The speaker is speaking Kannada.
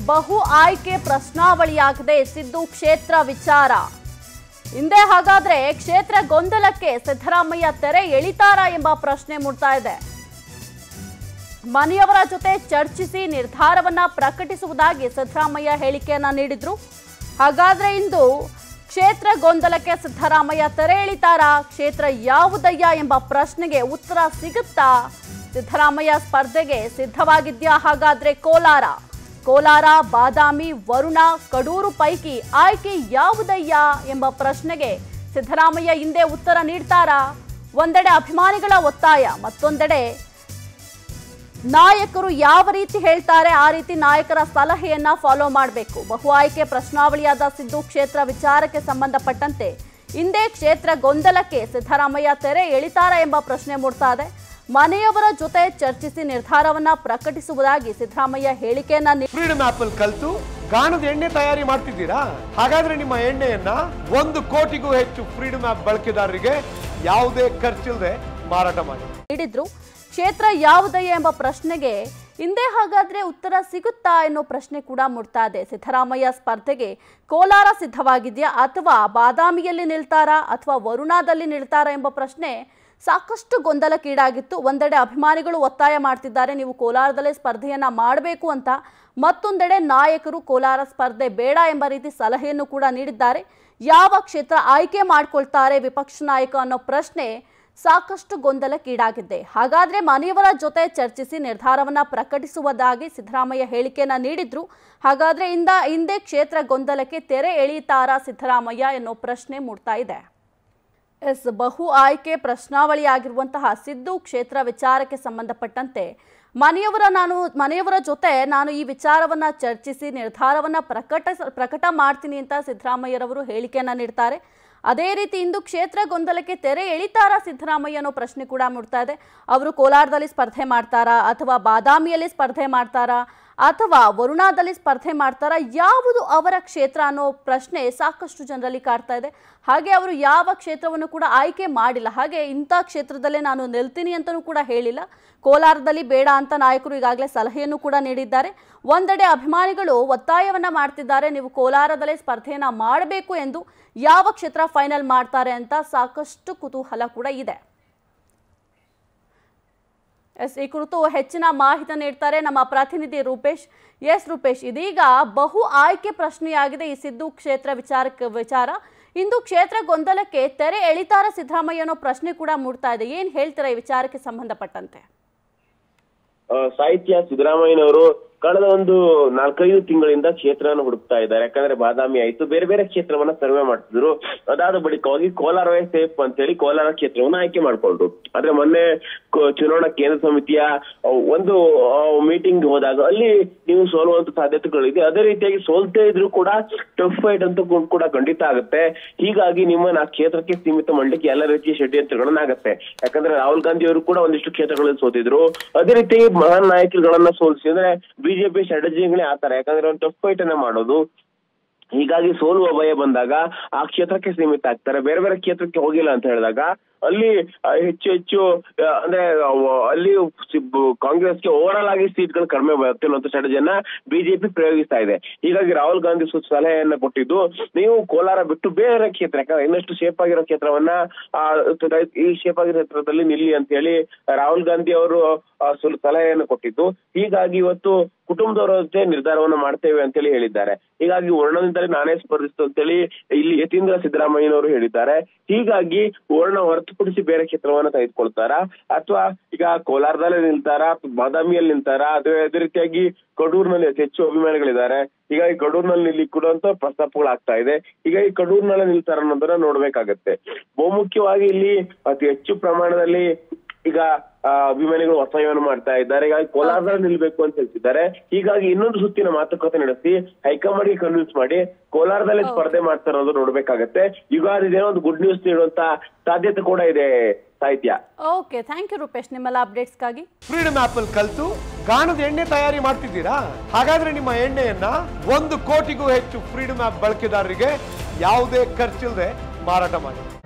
ಬಹು ಆಯ್ಕೆ ಪ್ರಶ್ನಾವಳಿಯಾಗಿದೆ ಸಿದ್ದು ಕ್ಷೇತ್ರ ವಿಚಾರ ಹಿಂದೆ ಹಾಗಾದ್ರೆ ಕ್ಷೇತ್ರ ಗೊಂದಲಕ್ಕೆ ಸಿದ್ದರಾಮಯ್ಯ ತೆರೆ ಎಳಿತಾರಾ ಎಂಬ ಪ್ರಶ್ನೆ ಮೂಡ್ತಾ ಇದೆ ಮನೆಯವರ ಜೊತೆ ಚರ್ಚಿಸಿ ನಿರ್ಧಾರವನ್ನ ಪ್ರಕಟಿಸುವುದಾಗಿ ಸಿದ್ದರಾಮಯ್ಯ ಹೇಳಿಕೆಯನ್ನ ನೀಡಿದ್ರು ಹಾಗಾದ್ರೆ ಇಂದು ಕ್ಷೇತ್ರ ಗೊಂದಲಕ್ಕೆ ಸಿದ್ದರಾಮಯ್ಯ ತೆರೆ ಎಳಿತಾರಾ ಕ್ಷೇತ್ರ ಯಾವುದಯ್ಯ ಎಂಬ ಪ್ರಶ್ನೆಗೆ ಉತ್ತರ ಸಿಗುತ್ತಾ ಸಿದ್ದರಾಮಯ್ಯ ಸ್ಪರ್ಧೆಗೆ ಸಿದ್ಧವಾಗಿದ್ಯಾ ಹಾಗಾದ್ರೆ ಕೋಲಾರ ಕೋಲಾರ ಬಾದಾಮಿ ವರುಣ ಕಡೂರು ಪೈಕಿ ಆಯ್ಕೆ ಯಾವುದಯ್ಯ ಎಂಬ ಪ್ರಶ್ನೆಗೆ ಸಿದ್ದರಾಮಯ್ಯ ಹಿಂದೆ ಉತ್ತರ ನೀಡ್ತಾರಾ ಒಂದೆಡೆ ಅಭಿಮಾನಿಗಳ ಒತ್ತಾಯ ಮತ್ತೊಂದೆಡೆ ನಾಯಕರು ಯಾವ ರೀತಿ ಹೇಳ್ತಾರೆ ಆ ರೀತಿ ನಾಯಕರ ಸಲಹೆಯನ್ನ ಫಾಲೋ ಮಾಡಬೇಕು ಬಹು ಆಯ್ಕೆ ಪ್ರಶ್ನಾವಳಿಯಾದ ಸಿದ್ದು ಕ್ಷೇತ್ರ ವಿಚಾರಕ್ಕೆ ಸಂಬಂಧಪಟ್ಟಂತೆ ಹಿಂದೆ ಕ್ಷೇತ್ರ ಗೊಂದಲಕ್ಕೆ ಸಿದ್ದರಾಮಯ್ಯ ತೆರೆ ಎಳಿತಾರ ಎಂಬ ಪ್ರಶ್ನೆ ಮೂಡ್ತಾ ಇದೆ ಮನೆಯವರ ಜೊತೆ ಚರ್ಚಿಸಿ ನಿರ್ಧಾರವನ್ನ ಪ್ರಕಟಿಸುವುದಾಗಿ ಸಿದ್ದರಾಮಯ್ಯ ಹೇಳಿಕೆಯನ್ನ ನೀಡಿ ಫ್ರೀಡಮ್ ಆಪ್ ಅಲ್ಲಿ ಕಲ್ತು ಗಾಣದ ಎಣ್ಣೆ ತಯಾರಿ ಮಾಡ್ತಿದ್ದೀರಾ ಹಾಗಾದ್ರೆ ನಿಮ್ಮ ಎಣ್ಣೆಯನ್ನ ಒಂದು ಕೋಟಿಗೂ ಹೆಚ್ಚು ಫ್ರೀಡಮ್ ಆಪ್ ಬಳಕೆದಾರರಿಗೆ ಯಾವುದೇ ಖರ್ಚಿಲ್ಲದೆ ಮಾರಾಟ ಮಾಡಿ ನೀಡಿದ್ರು ಕ್ಷೇತ್ರ ಯಾವುದಯ್ಯ ಎಂಬ ಪ್ರಶ್ನೆಗೆ ಹಿಂದೆ ಹಾಗಾದ್ರೆ ಉತ್ತರ ಸಿಗುತ್ತಾ ಎನ್ನೋ ಪ್ರಶ್ನೆ ಕೂಡ ಮೂಡ್ತಾ ಇದೆ ಸಿದ್ದರಾಮಯ್ಯ ಸ್ಪರ್ಧೆಗೆ ಕೋಲಾರ ಸಿದ್ಧವಾಗಿದೆಯಾ ಅಥವಾ ಬಾದಾಮಿಯಲ್ಲಿ ನಿಲ್ತಾರಾ ಅಥವಾ ವರುಣಾದಲ್ಲಿ ನಿಲ್ತಾರಾ ಎಂಬ ಪ್ರಶ್ನೆ ಸಾಕಷ್ಟು ಗೊಂದಲಕ್ಕೀಡಾಗಿತ್ತು ಒಂದೆಡೆ ಅಭಿಮಾನಿಗಳು ಒತ್ತಾಯ ಮಾಡ್ತಿದ್ದಾರೆ ನೀವು ಕೋಲಾರದಲ್ಲೇ ಸ್ಪರ್ಧೆಯನ್ನ ಮಾಡಬೇಕು ಅಂತ ಮತ್ತೊಂದೆಡೆ ನಾಯಕರು ಕೋಲಾರ ಸ್ಪರ್ಧೆ ಬೇಡ ಎಂಬ ರೀತಿ ಸಲಹೆಯನ್ನು ಕೂಡ ನೀಡಿದ್ದಾರೆ ಯಾವ ಕ್ಷೇತ್ರ ಆಯ್ಕೆ ಮಾಡ್ಕೊಳ್ತಾರೆ ವಿಪಕ್ಷ ನಾಯಕ ಅನ್ನೋ ಪ್ರಶ್ನೆ ಸಾಕಷ್ಟು ಗೊಂದಲಕ್ಕೀಡಾಗಿದೆ ಹಾಗಾದ್ರೆ ಮನೆಯವರ ಜೊತೆ ಚರ್ಚಿಸಿ ನಿರ್ಧಾರವನ್ನ ಪ್ರಕಟಿಸುವುದಾಗಿ ಸಿದ್ದರಾಮಯ್ಯ ಹೇಳಿಕೆಯನ್ನ ನೀಡಿದ್ರು ಹಾಗಾದ್ರೆ ಇಂದ ಹಿಂದೆ ಕ್ಷೇತ್ರ ಗೊಂದಲಕ್ಕೆ ತೆರೆ ಎಳೆಯುತ್ತಾರಾ ಸಿದ್ದರಾಮಯ್ಯ ಎನ್ನೋ ಪ್ರಶ್ನೆ ಮೂಡ್ತಾ ಇದೆ ಎಸ್ ಬಹು ಆಯ್ಕೆ ಪ್ರಶ್ನಾವಳಿಯಾಗಿರುವಂತಹ ಸಿದ್ದು ಕ್ಷೇತ್ರ ವಿಚಾರಕ್ಕೆ ಸಂಬಂಧಪಟ್ಟಂತೆ ಮನೆಯವರ ನಾನು ಮನೆಯವರ ಜೊತೆ ನಾನು ಈ ವಿಚಾರವನ್ನ ಚರ್ಚಿಸಿ ನಿರ್ಧಾರವನ್ನ ಪ್ರಕಟ ಪ್ರಕಟ ಮಾಡ್ತೀನಿ ಅಂತ ಸಿದ್ದರಾಮಯ್ಯರವರು ಹೇಳಿಕೆಯನ್ನ ನೀಡ್ತಾರೆ ಅದೇ ರೀತಿ ಇಂದು ಕ್ಷೇತ್ರ ಗೊಂದಲಕ್ಕೆ ತೆರೆ ಎಳಿತಾರ ಸಿದ್ದರಾಮಯ್ಯ ಅನ್ನೋ ಪ್ರಶ್ನೆ ಕೂಡ ಮೂಡ್ತಾ ಇದೆ ಅವರು ಕೋಲಾರದಲ್ಲಿ ಸ್ಪರ್ಧೆ ಮಾಡ್ತಾರಾ ಅಥವಾ ಬಾದಾಮಿಯಲ್ಲಿ ಸ್ಪರ್ಧೆ ಮಾಡ್ತಾರಾ ಅಥವಾ ವರುಣಾದಲ್ಲಿ ಸ್ಪರ್ಧೆ ಮಾಡ್ತಾರಾ ಯಾವುದು ಅವರ ಕ್ಷೇತ್ರ ಅನ್ನೋ ಪ್ರಶ್ನೆ ಸಾಕಷ್ಟು ಜನರಲ್ಲಿ ಕಾಡ್ತಾ ಇದೆ ಹಾಗೆ ಅವರು ಯಾವ ಕ್ಷೇತ್ರವನ್ನು ಕೂಡ ಆಯ್ಕೆ ಮಾಡಿಲ್ಲ ಹಾಗೆ ಇಂಥ ಕ್ಷೇತ್ರದಲ್ಲೇ ನಾನು ನಿಲ್ತೀನಿ ಅಂತಲೂ ಕೂಡ ಹೇಳಿಲ್ಲ ಕೋಲಾರದಲ್ಲಿ ಬೇಡ ಅಂತ ನಾಯಕರು ಈಗಾಗಲೇ ಸಲಹೆಯನ್ನು ಕೂಡ ನೀಡಿದ್ದಾರೆ ಒಂದೆಡೆ ಅಭಿಮಾನಿಗಳು ಒತ್ತಾಯವನ್ನ ಮಾಡ್ತಿದ್ದಾರೆ ನೀವು ಕೋಲಾರದಲ್ಲೇ ಸ್ಪರ್ಧೆಯನ್ನ ಮಾಡಬೇಕು ಎಂದು ಯಾವ ಕ್ಷೇತ್ರ ಫೈನಲ್ ಮಾಡ್ತಾರೆ ಅಂತ ಸಾಕಷ್ಟು ಕುತೂಹಲ ಕೂಡ ಇದೆ ಎಸ್ ಈ ಕುರಿತು ಹೆಚ್ಚಿನ ಮಾಹಿತಿ ನೀಡ್ತಾರೆ ನಮ್ಮ ಪ್ರತಿನಿಧಿ ರೂಪೇಶ್ ಎಸ್ ರೂಪೇಶ್ ಇದೀಗ ಬಹು ಆಯ್ಕೆ ಪ್ರಶ್ನೆಯಾಗಿದೆ ಈ ಸಿದ್ದು ಕ್ಷೇತ್ರ ವಿಚಾರಕ್ಕೆ ವಿಚಾರ ಇಂದು ಕ್ಷೇತ್ರ ಗೊಂದಲಕ್ಕೆ ತೆರೆ ಎಳಿತಾರ ಸಿದ್ದರಾಮಯ್ಯ ಅನ್ನೋ ಪ್ರಶ್ನೆ ಕೂಡ ಮೂಡ್ತಾ ಇದೆ ಏನ್ ಹೇಳ್ತೀರಾ ಈ ವಿಚಾರಕ್ಕೆ ಸಂಬಂಧಪಟ್ಟಂತೆ ಆ, ಸಾಹಿತ್ಯ ಸಿದ್ದರಾಮಯ್ಯನವರು ಕಳೆದ ಒಂದು ನಾಲ್ಕೈದು ತಿಂಗಳಿಂದ ಕ್ಷೇತ್ರವನ್ನು ಹುಡುಕ್ತಾ ಇದ್ದಾರೆ ಯಾಕಂದ್ರೆ ಬಾದಾಮಿ ಆಯ್ತು ಬೇರೆ ಬೇರೆ ಕ್ಷೇತ್ರವನ್ನ ಸರ್ವೆ ಮಾಡ್ತಿದ್ರು ಅದಾದ ಬಳಿಕವಾಗಿ ಕೋಲಾರವೇ ಸೇಫ್ ಅಂತ ಹೇಳಿ ಕೋಲಾರ ಕ್ಷೇತ್ರವನ್ನ ಆಯ್ಕೆ ಮಾಡ್ಕೊಂಡ್ರು ಆದ್ರೆ ಮೊನ್ನೆ ಕೋ- ಚುನಾವಣಾ ಕೇಂದ್ರ ಸಮಿತಿಯ ಆ, ಒಂದು ಮೀಟಿಂಗ್ ಹೋದಾಗ ಅಲ್ಲಿ ನೀವು ಸೋಲುವಂತ ಸಾಧ್ಯತೆಗಳಿದೆ ಅದೇ ರೀತಿಯಾಗಿ ಸೋಲ್ತೇ ಇದ್ರು ಕೂಡ ಟಫ್ ಫೈಟ್ ಅಂತೂ ಕೂ- ಕೂಡ ಖಂಡಿತ ಆಗುತ್ತೆ ಹೀಗಾಗಿ ನಿಮ್ಮನ್ನ ಆ ಕ್ಷೇತ್ರಕ್ಕೆ ಸೀಮಿತ ಮಾಡ್ಲಿಕ್ಕೆ ಎಲ್ಲ ರೀತಿಯ ಷಡ್ಯಂತ್ರಗಳನ್ನ ಆಗತ್ತೆ ಯಾಕಂದ್ರೆ ರಾಹುಲ್ ಗಾಂಧಿ ಅವರು ಕೂಡ ಒಂದಿಷ್ಟು ಕ್ಷೇತ್ರಗಳಲ್ಲಿ ಸೋತಿದ್ರು ಅದೇ ರೀತಿ ಮಹಾನ್ ನಾಯಕರುಗಳನ್ನ ಸೋಲಿಸಿ ಅಂದ್ರೆ ಬಿಜೆಪಿ ಸ್ಟ್ರಾಟಜಿಗಳೇ ಆತರ ಯಾಕಂದ್ರೆ ಒಂದು ಟಫ್ ಫೈಟ್ ಅನ್ನ ಮಾಡೋದು ಹೀಗಾಗಿ ಸೋಲುವ ಭಯ ಬಂದಾಗ ಆ ಕ್ಷೇತ್ರಕ್ಕೆ ಸೀಮಿತ ಆಗ್ತಾರೆ ಬೇರೆ ಬೇರೆ ಕ್ಷೇತ್ರಕ್ಕೆ ಹೋಗಿಲ್ಲ ಅಂತ ಹೇಳಿದಾಗ ಅಲ್ಲಿ ಆ, ಹೆಚ್ಚು ಹೆಚ್ಚು ಆ, ಅಂದ್ರೆ ಅವ- ಅಲ್ಲಿ ಸಿ- ಬ- ಕಾಂಗ್ರೆಸ್ಗೆ ಓವರಾಲ್ ಆಗಿ ಸೀಟ್ಗಳು ಕಡಿಮೆ ಬರುತ್ತೆ ಅನ್ನೋ ಸ್ಟ್ರಾಟಜಿಯನ್ನ ಬಿಜೆಪಿ ಪ್ರಯೋಗಿಸ್ತಾ ಇದೆ ಹೀಗಾಗಿ ರಾಹುಲ್ ಗಾಂಧಿ ಸು- ಸಲಹೆಯನ್ನ ಕೊಟ್ಟಿದ್ದು ನೀವು ಕೋಲಾರ ಬಿಟ್ಟು ಬೇರೆ ಕ್ಷೇತ್ರ ಯಾಕಂದ್ರೆ ಇನ್ನಷ್ಟು ಶೇಪ್ ಆಗಿರೋ ಕ್ಷೇತ್ರವನ್ನ ಆ, ತ- ಈ ಶೇಪ್ ಆಗಿರೋ ಕ್ಷೇತ್ರದಲ್ಲಿ ನಿಲ್ಲಿ ಅಂತ ಹೇಳಿ ರಾಹುಲ್ ಗಾಂಧಿ ಅವರು ಆ, ಸುಲ್- ಸಲಹೆಯನ್ನು ಕೊಟ್ಟಿದ್ದು ಹೀಗಾಗಿ ಇವತ್ತು ಕುಟುಂಬದವರ ಜೊತೆ ನಿರ್ಧಾರವನ್ನು ಮಾಡ್ತೇವೆ ಅಂತೇಳಿ ಹೇಳಿದ್ದಾರೆ ಹೀಗಾಗಿ ವರ್ಣದಿಂದಲೇ ನಾನೇ ಸ್ಪರ್ಧಿಸ್ತು ಅಂತೇಳಿ ಇಲ್ಲಿ ಯತೀಂದ್ರ ಸಿದ್ದರಾಮಯ್ಯನವರು ಹೇಳಿದ್ದಾರೆ ಹೀಗಾಗಿ ವರ್ಣ ಹೊರತುಪಡಿಸಿ ಬೇರೆ ಕ್ಷೇತ್ರವನ್ನ ತೆಗೆದುಕೊಳ್ತಾರಾ ಅಥವಾ ಈಗ ಕೋಲಾರದಲ್ಲೇ ನಿಲ್ತಾರಾ ಅಥವಾ ಬಾದಾಮಿಯಲ್ಲಿ ನಿಲ್ತಾರಾ ಅಥವಾ ಅದೇ ರೀತಿಯಾಗಿ ಕಡೂರಿನಲ್ಲಿ ಅತಿ ಹೆಚ್ಚು ಅಭಿಮಾನಿಗಳಿದ್ದಾರೆ ಹೀಗಾಗಿ ಕಡೂರಿನಲ್ಲಿ ನಿಲ್ಲಿ ಕೊಡುವಂತ ಪ್ರಸ್ತಾಪಗಳಾಗ್ತಾ ಇದೆ ಹೀಗಾಗಿ ಕಡೂರಿನಲ್ಲೇ ನಿಲ್ತಾರ ಅನ್ನೋದನ್ನ ನೋಡ್ಬೇಕಾಗತ್ತೆ ಬಹುಮುಖ್ಯವಾಗಿ ಇಲ್ಲಿ ಅತಿ ಹೆಚ್ಚು ಪ್ರಮಾಣದಲ್ಲಿ ಈಗ ಆ, ಅಭಿಮಾನಿಗಳು ಒತ್ತಾಯವನ್ನು ಮಾಡ್ತಾ ಇದ್ದಾರೆ ಹೀಗಾಗಿ ಕೋಲಾರದಲ್ಲಿ ನಿಲ್ಬೇಕು ಅಂತ ಹೇಳ್ತಿದ್ದಾರೆ ಹೀಗಾಗಿ ಇನ್ನೊಂದು ಸುತ್ತಿನ ಮಾತುಕತೆ ನಡೆಸಿ ಹೈಕಮಾಂಡ್ ಗೆ ಕನ್ವಿನ್ಸ್ ಮಾಡಿ ಕೋಲಾರದಲ್ಲಿ ಸ್ಪರ್ಧೆ ಮಾಡ್ತಾ ಇರೋದು ನೋಡ್ಬೇಕಾಗತ್ತೆ ಯುಗಾದಿ ದಿನ ಒಂದು ಗುಡ್ ನ್ಯೂಸ್ ನೀಡುವಂತ ಸಾಧ್ಯತೆ ಕೂಡ ಇದೆ ಸಾಹಿತ್ಯ ಓಕೆ ಥ್ಯಾಂಕ್ ಯು ರೂಪೇಶ್ ನಿಮ್ಮೆಲ್ಲ ಅಪ್ಡೇಟ್ಸ್ಗಾಗಿ ಫ್ರೀಡಮ್ ಆಪ್ ಅಲ್ಲಿ ಕಲ್ತು ಗಾಣದ ಎಣ್ಣೆ ತಯಾರಿ ಮಾಡ್ತಿದ್ದೀರಾ ಹಾಗಾದ್ರೆ ನಿಮ್ಮ ಎಣ್ಣೆಯನ್ನ ಒಂದು ಕೋಟಿಗೂ ಹೆಚ್ಚು ಫ್ರೀಡಮ್ ಆಪ್ ಬಳಕೆದಾರರಿಗೆ ಯಾವುದೇ ಖರ್ಚಿಲ್ಲದೆ ಮಾರಾಟ ಮಾಡಿ